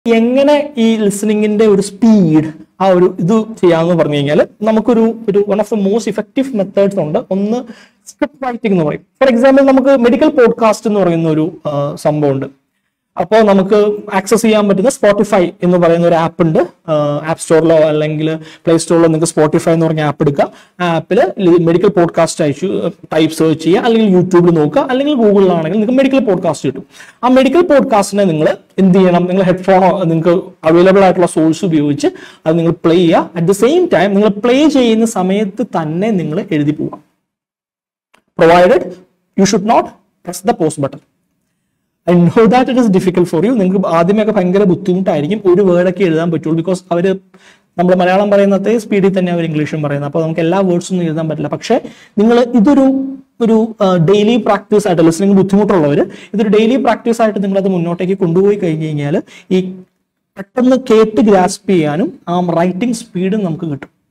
എങ്ങനെ ഈ ലിസണിങ്ങിന്റെ ഒരു സ്പീഡ് ആ ഒരു ഇത് ചെയ്യാമെന്ന് പറഞ്ഞു കഴിഞ്ഞാൽ നമുക്കൊരു ഒരു one of the most effective methods ഉണ്ട് ഒന്ന് സ്ക്രിപ്റ്റ് റൈറ്റിംഗ് എന്ന് പറയും ഫോർ എക്സാമ്പിൾ നമുക്ക് മെഡിക്കൽ പോഡ്കാസ്റ്റ് എന്ന് പറയുന്ന ഒരു ആ, സംഭവമുണ്ട് അപ്പോൾ നമുക്ക് ആക്സസ് ചെയ്യാൻ പറ്റുന്ന സ്പോട്ടിഫൈ എന്ന് പറയുന്ന ഒരു ആപ്പ് ഉണ്ട് ആപ്പ് സ്റ്റോറിലോ അല്ലെങ്കിൽ പ്ലേ സ്റ്റോറിലോ നിങ്ങൾക്ക് സ്പോട്ടിഫൈ എന്ന് പറഞ്ഞ ആപ്പ് എടുക്കുക ആ ആപ്പിൽ മെഡിക്കൽ പോഡ്കാസ്റ്റ് അയച്ചു ടൈപ്പ് സെർച്ച് ചെയ്യുക അല്ലെങ്കിൽ യൂട്യൂബിൽ നോക്കുക അല്ലെങ്കിൽ ഗൂഗിളിലാണെങ്കിൽ നിങ്ങൾക്ക് മെഡിക്കൽ പോഡ്കാസ്റ്റ് കിട്ടും ആ മെഡിക്കൽ പോഡ്കാസ്റ്റിനെ നിങ്ങൾ എന്ത് ചെയ്യണം നിങ്ങൾ ഹെഡ്ഫോണോ നിങ്ങൾക്ക് അവൈലബിൾ ആയിട്ടുള്ള സോഴ്സ് ഉപയോഗിച്ച് അത് നിങ്ങൾ പ്ലേ ചെയ്യുക അറ്റ് ദ സെയിം ടൈം നിങ്ങൾ പ്ലേ ചെയ്യുന്ന സമയത്ത് തന്നെ നിങ്ങൾ എഴുതി പോവുക provided you should not press the post button I know that it is difficult for you നിങ്ങൾക്ക് ആദ്യമൊക്കെ ഭയങ്കര ബുദ്ധിമുട്ടായിരിക്കും ഒരു വേർഡൊക്കെ എഴുതാൻ പറ്റുള്ളൂ ബിക്കോസ് അവർ നമ്മൾ മലയാളം പറയുന്നതേ സ്പീഡിൽ തന്നെ അവർ ഇംഗ്ലീഷും പറയുന്നത് അപ്പോൾ നമുക്ക് എല്ലാ വേർഡ്സും ഒന്നും എഴുതാൻ പറ്റില്ല പക്ഷേ നിങ്ങൾ ഇതൊരു ഒരു ഡെയിലി പ്രാക്ടീസ് ആയിട്ട് ലിസണിങ് ബുദ്ധിമുട്ടുള്ളവർ ഇതൊരു ഡെയിലി പ്രാക്ടീസ് ആയിട്ട് നിങ്ങൾ അത് മുന്നോട്ടേക്ക് കൊണ്ടുപോയി കഴിഞ്ഞ് കഴിഞ്ഞാൽ ഈ പെട്ടെന്ന് കേട്ട് ഗ്രാസ്പ് ചെയ്യാനും ആ റൈറ്റിംഗ് സ്പീഡും നമുക്ക് കിട്ടും